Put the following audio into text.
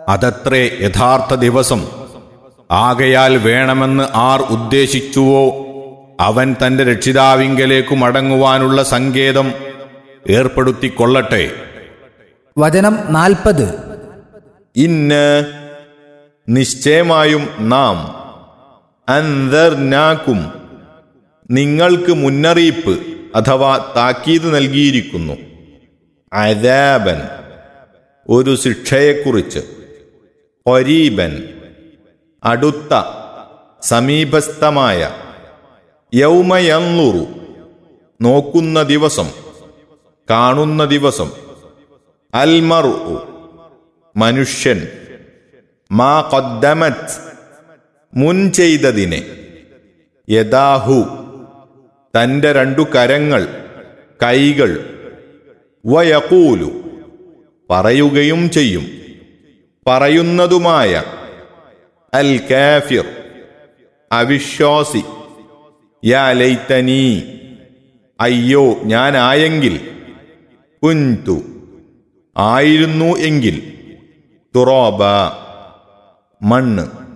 അതത്രേ യഥാർത്ഥ ദിവസം ആകയാൽ വേണമെന്ന് ആർ ഉദ്ദേശിച്ചുവോ അവൻ തന്റെ രക്ഷിതാവിങ്കലേക്കു മടങ്ങുവാനുള്ള സങ്കേതം ഏർപ്പെടുത്തിക്കൊള്ളട്ടെ വചനം നാൽപ്പത് ഇന്ന് നിശ്ചയമായും നാം അന്തർനാക്കും നിങ്ങൾക്ക് മുന്നറിയിപ്പ് അഥവാ താക്കീത് നൽകിയിരിക്കുന്നു അദാബൻ ഒരു ശിക്ഷയെക്കുറിച്ച് ഒരീബൻ അടുത്ത സമീപസ്ഥമായ യൗമയന്നുറു നോക്കുന്ന ദിവസം കാണുന്ന ദിവസം അൽമറു മനുഷ്യൻ മാ കൊദ്ദമത് മുൻ ചെയ്തതിനെ യഥാഹു തന്റെ രണ്ടു കരങ്ങൾ കൈകൾ വയക്കൂലു പറയുകയും ചെയ്യും പറയുന്നതുമായ അൽ കാഫിർ അവിശ്വാസി യാ ലൈത്തനീ അയ്യോ ഞാനായെങ്കിൽ കുൻതു ആയിരുന്നു എങ്കിൽ തുറോബ മണ്ണ്